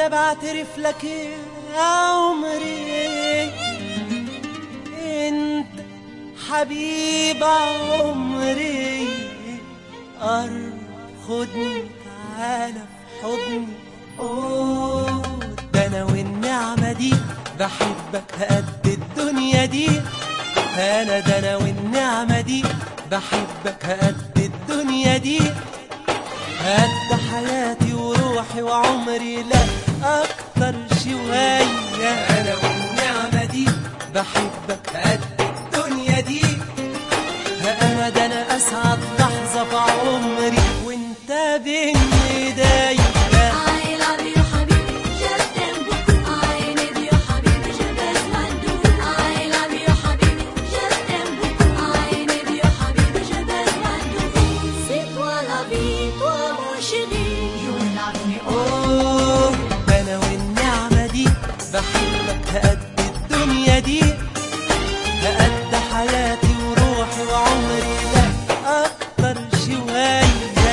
انا بعترف لك يا عمري انت حبيب عمري قرب خدني تعالى في حضني أوه، ده انا والنعمة دي بحبك قد الدنيا دي انا ده انا والنعمة دي بحبك قد الدنيا دي قد حياتي وروحي وعمري لا اكتر شوية انا والنعمة دي بحبك قد الدنيا دي انا ده انا اسعد لحظة في عمري وانت بين ايديا I love you حبيبي je t'aime beaucoup I need you حبيبي j'ai besoin de vous I love you حبيبي je t'aime beaucoup I need you حبيبي j'ai besoin de vous C'est toi la vie toi mon chéri You love me أوه، ده انا والنعمة دي بحبك قد الدنيا دي قد حياتي وروحي وعمري لا اكتر شوية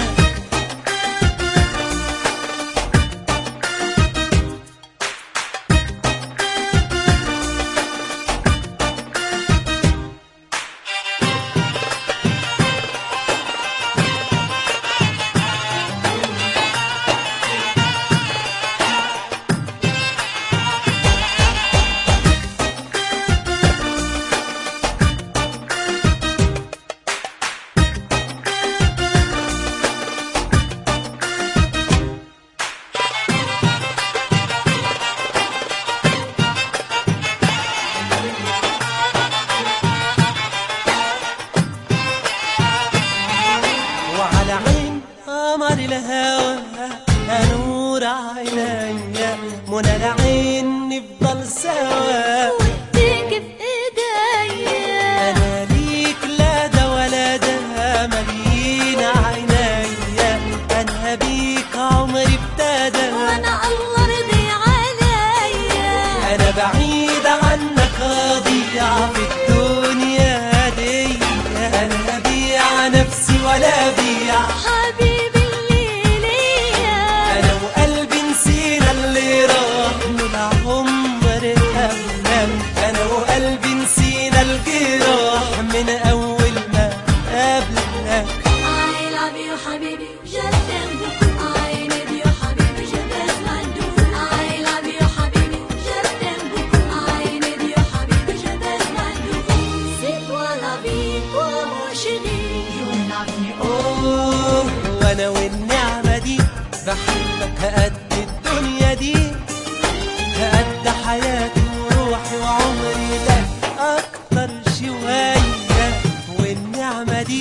وعلى عين قمر الهوى يا نور عينيا منى العين نفضل سوا وديك في ايديا انا ليك لا ده ولا ده مليين عينيا انا بيك عمري ابتدى وانا الله رضي عليا انا بعيد عنك اضيع في الدنيا دي انا ابيع نفسي ولا ابيع حبيبي اللي ليا انا وقلبي نسينا اللي راح من عمر أبنان انا وقلبي نسينا الجراح من اول ما قابلناك I love you حبيبي je t'aime beaucoup I need you حبيبي j'ai besoin de vous I love you حبيبي je t'aime beaucoup I need you حبيبي j'ai besoin de vous C'est toi la vie toi mon chéri You love me اوه وانا والنعمة دي بحبك قد الدنيا دي قد حياتي وروحي وعمري لا اكتر شوية والنعمة دي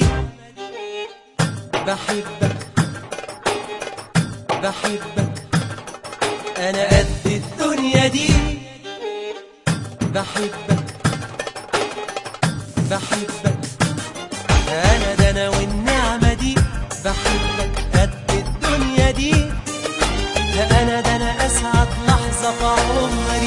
بحبك بحبك انا قد الدنيا دي بحبك بحبك انا ده انا والنعمة دي بحبك قد الدنيا دي انا ده انا اسعد لحظة في عمري